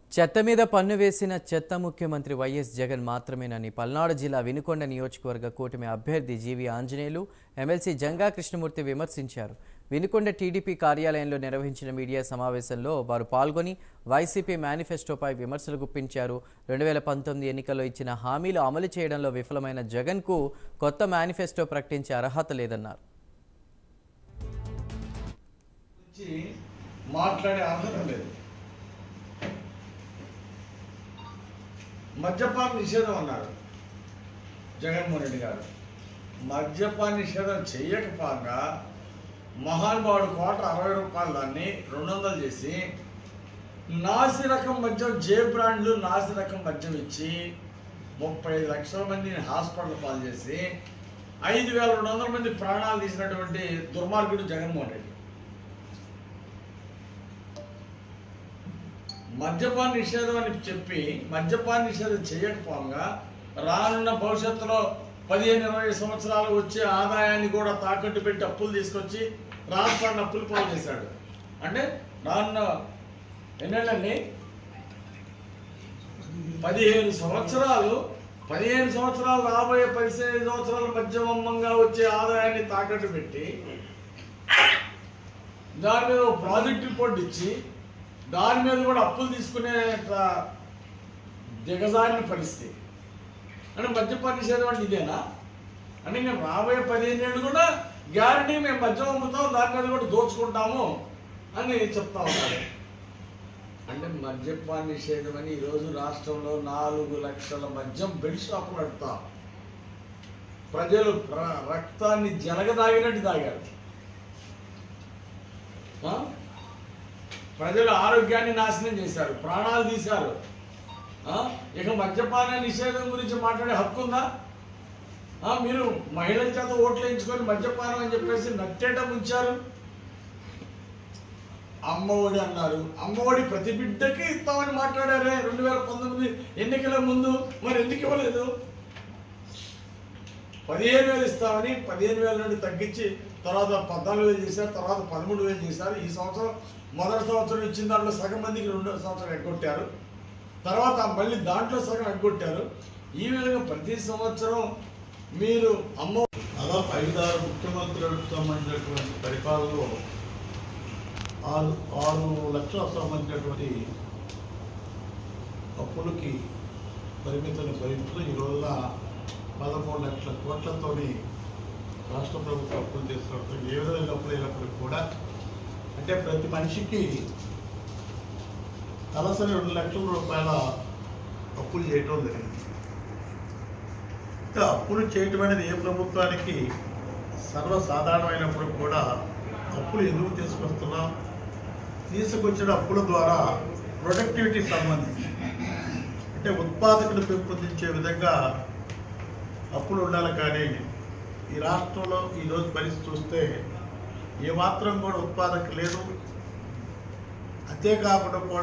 చెత్త మీద పన్ను వేసిన చెత్త ముఖ్యమంత్రి వైఎస్ జగన్ మాత్రమేనని పల్నాడు జిల్లా వినుకొండ నియోజకవర్గ కూటమి అభ్యర్థి జీవి ఆంజనేయులు ఎమ్మెల్సీ జంగా కృష్ణమూర్తి విమర్శించారు వినుకొండ టీడీపీ కార్యాలయంలో నిర్వహించిన మీడియా సమావేశంలో వారు పాల్గొని వైసీపీ మేనిఫెస్టోపై విమర్శలు గుప్పించారు రెండు వేల పంతొమ్మిది ఎన్నికల్లో ఇచ్చిన హామీలు అమలు చేయడంలో విఫలమైన జగన్కు కొత్త మేనిఫెస్టో ప్రకటించే అర్హత లేదన్నారు గురించి మాట్లాడే అర్హత లేదు మద్యపాన నిషేధం అన్నారు జగన్మోహన్ రెడ్డి గారు మద్యపాన నిషేధం చేయకపోగా మహానుభావుడు కోట అరవై రూపాయలు దాన్ని రెండు వందలు చేసి నాసి రకం మద్యం జే బ్రాండ్లు నాసి రకం మద్యం ఇచ్చి ముప్పై ఐదు లక్షల మందిని హాస్పిటల్ పాలు చేసి ఐదు వేల రెండు వందల మంది ప్రాణాలు తీసినటువంటి దుర్మార్గుడు జగన్మోహన్ రెడ్డి మద్యపాన నిషేధం అని చెప్పి మద్యపాన నిషేధం చేయకపోగా రానున్న భవిష్యత్తులో పదిహేను ఇరవై సంవత్సరాలు వచ్చే ఆదాయాన్ని కూడా తాకట్టు పెట్టి అప్పులు తీసుకొచ్చి రాష్ట్రాన్ని అప్పులు పాలు చేశాడు అంటే రానున్న ఎన్నేళ్ళండి పదిహేను సంవత్సరాలు పదిహేను సంవత్సరాలు రాబోయే పదిహేను సంవత్సరాల మధ్యమంగా వచ్చే ఆదాయాన్ని తాకట్టు పెట్టి దాని మీద ఒక ప్రాజెక్ట్ రిపోర్ట్ ఇచ్చి దాని మీద కూడా అప్పులు తీసుకునే ట- దిగజారిన పరిస్థితి అంటే మద్యపాన నిషేధం అంటే ఇదేనా అంటే మేము రాబోయే పదిహేను ఏళ్ళు కూడా గ్యారంటీ మేము మద్యం అమ్ముతాం దాని మీద కూడా దోచుకుంటాము అని చెప్తా ఉన్నారు అంటే మద్యపాన నిషేధం అని ఈరోజు రాష్ట్రంలో నాలుగు లక్షల మద్యం బెడ్ షాపులు నడుపుతాం ప్రజలు ర- రక్తాన్ని జలగదాగినట్టు తాగారు ఆ? ప్రజల ఆరోగ్యాన్ని నాశనం చేశారు ప్రాణాలు తీశారు ఆ? ఇక మద్యపాన నిషేధం గురించి మాట్లాడే హక్కు ఉందా ఆ, మీరు మహిళల చేత ఓట్లు వేయించుకొని మద్యపానం అని చెప్పేసి నట్టేట ముంచారు అమ్మఒడి అన్నారు అమ్మఒడి ప్రతి బిడ్డకి ఇస్తామని మాట్లాడారే రెండు వేల పంతొమ్మిది ఎన్నికల ముందు మరి ఎందుకు ఇవ్వలేదు పదిహేను వేలు ఇస్తామని పదిహేను వేల నుండి తగ్గించి తర్వాత పద్నాలుగు వేలు చేశారు తర్వాత పదమూడు వేలు చేశారు ఈ సంవత్సరం మొదటి సంవత్సరం ఇచ్చిన దాంట్లో సగం మందికి రెండో సంవత్సరం ఎగ్గొట్టారు తర్వాత మళ్ళీ దాంట్లో సగం ఎగ్గొట్టారు ఈ విధంగా ప్రతి సంవత్సరం మీరు అమ్మ దాదాపు ఐదారు ముఖ్యమంత్రులకు సంబంధించినటువంటి పరిపాలనలో ఆరు ఆరు లక్షలకు సంబంధించినటువంటి అప్పులకి పరిమితిని భరిస్తూ ఈ రోజున పదమూడు లక్షల కోట్లతోని రాష్ట్ర ప్రభుత్వం అప్పులు తీసుకుంటుంది ఏ విధంగా అప్పులు అయినప్పటికీ కూడా అంటే ప్రతి మనిషికి తలసరి రెండు లక్షల రూపాయల అప్పులు చేయటం జరిగింది ఇంకా అప్పులు చేయటం అనేది ఏ ప్రభుత్వానికి సర్వసాధారణమైనప్పుడు కూడా అప్పులు ఎందుకు తీసుకొస్తున్నాం తీసుకొచ్చిన అప్పుల ద్వారా ప్రొడక్టివిటీ సంబంధించి అంటే ఉత్పాదకులు పెంపొందించే విధంగా అప్పులు ఉండాలి కానీ ఈ రాష్ట్రంలో ఈరోజు పరిస్థితి చూస్తే ఏమాత్రం కూడా ఉత్పాదక లేదు అంతేకాకుండా కూడా